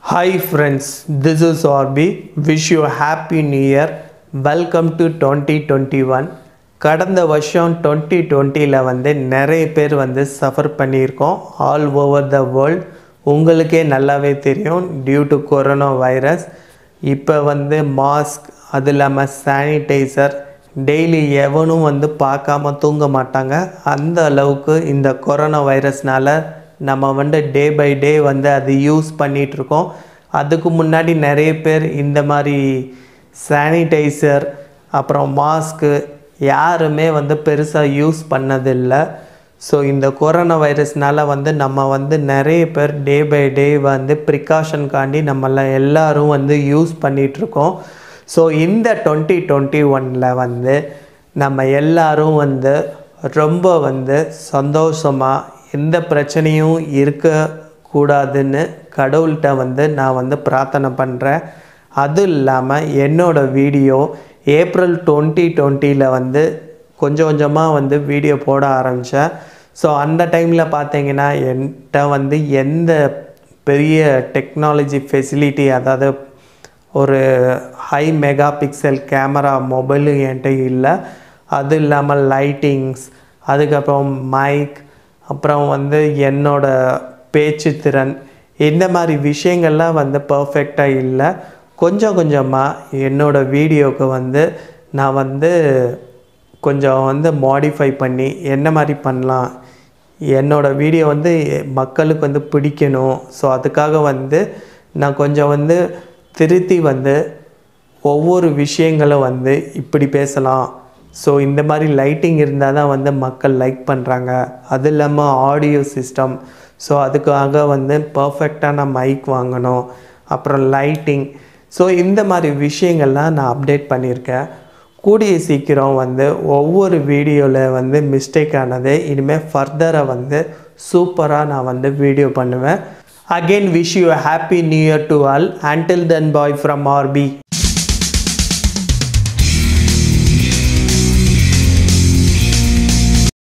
Hi friends, this is Orbi. Wish you a happy new year. Welcome to 2021. கடந்த வருஷம் twenty டுவெண்ட்டியில் வந்து நிறைய பேர் வந்து சஃபர் பண்ணியிருக்கோம் ஆல் ஓவர் த வேர்ல்ட் உங்களுக்கே நல்லாவே தெரியும் டியூ டு கொரோனா வைரஸ் இப்போ வந்து மாஸ்க் அது இல்லாமல் சானிடைசர் டெய்லி எவனும் வந்து பார்க்காம தூங்க மாட்டாங்க அந்த அளவுக்கு இந்த கொரோனா வைரஸ்னால நம்ம வந்து டே பை டே வந்து அது யூஸ் பண்ணிகிட்ருக்கோம் அதுக்கு முன்னாடி நிறைய பேர் இந்த மாதிரி சானிடைசர் அப்புறம் மாஸ்க்கு யாருமே வந்து பெருசாக யூஸ் பண்ணதில்லை ஸோ இந்த கொரோனா வைரஸ்னால வந்து நம்ம வந்து நிறைய பேர் டே பை டே வந்து ப்ரிகாஷன்காண்டி நம்மள எல்லாரும் வந்து யூஸ் பண்ணிகிட்ருக்கோம் ஸோ இந்த டுவெண்ட்டி டுவெண்ட்டி ஒனில் வந்து நம்ம எல்லாரும் வந்து ரொம்ப வந்து சந்தோஷமாக எந்த பிரச்சனையும் இருக்கக்கூடாதுன்னு கடவுள்கிட்ட வந்து நான் வந்து பிரார்த்தனை பண்ணுறேன் அதுவும் இல்லாமல் என்னோடய வீடியோ ஏப்ரல் டுவெண்ட்டி டுவெண்ட்டியில் வந்து கொஞ்சம் கொஞ்சமாக வந்து வீடியோ போட ஆரம்பித்தேன் ஸோ அந்த டைமில் பார்த்தீங்கன்னா என்கிட்ட வந்து எந்த பெரிய டெக்னாலஜி ஃபெசிலிட்டி அதாவது ஒரு ஹை மெகா பிக்சல் கேமரா மொபைலும் என்கிட்ட இல்லை அது இல்லாமல் லைட்டிங்ஸ் அதுக்கப்புறம் மைக் அப்புறம் வந்து என்னோட பேச்சு திறன் இந்த மாதிரி விஷயங்கள்லாம் வந்து பர்ஃபெக்டாக இல்லை கொஞ்சம் கொஞ்சமாக என்னோடய வீடியோவுக்கு வந்து நான் வந்து கொஞ்சம் வந்து மாடிஃபை பண்ணி என்ன மாதிரி பண்ணலாம் என்னோடய வீடியோ வந்து மக்களுக்கு வந்து பிடிக்கணும் ஸோ அதுக்காக வந்து நான் கொஞ்சம் வந்து திருத்தி வந்து ஒவ்வொரு விஷயங்களும் வந்து இப்படி பேசலாம் ஸோ இந்த மாதிரி லைட்டிங் இருந்தால் தான் வந்து மக்கள் லைக் பண்ணுறாங்க அது இல்லாமல் ஆடியோ சிஸ்டம் ஸோ அதுக்காக வந்து பர்ஃபெக்டான மைக் வாங்கணும் அப்புறம் லைட்டிங் ஸோ இந்த மாதிரி விஷயங்கள்லாம் நான் அப்டேட் பண்ணியிருக்கேன் கூடிய சீக்கிரம் வந்து ஒவ்வொரு வீடியோவில் வந்து மிஸ்டேக் ஆனது இனிமேல் ஃபர்தராக வந்து சூப்பராக நான் வந்து வீடியோ பண்ணுவேன் again wish you happy new year to all until then bye from RB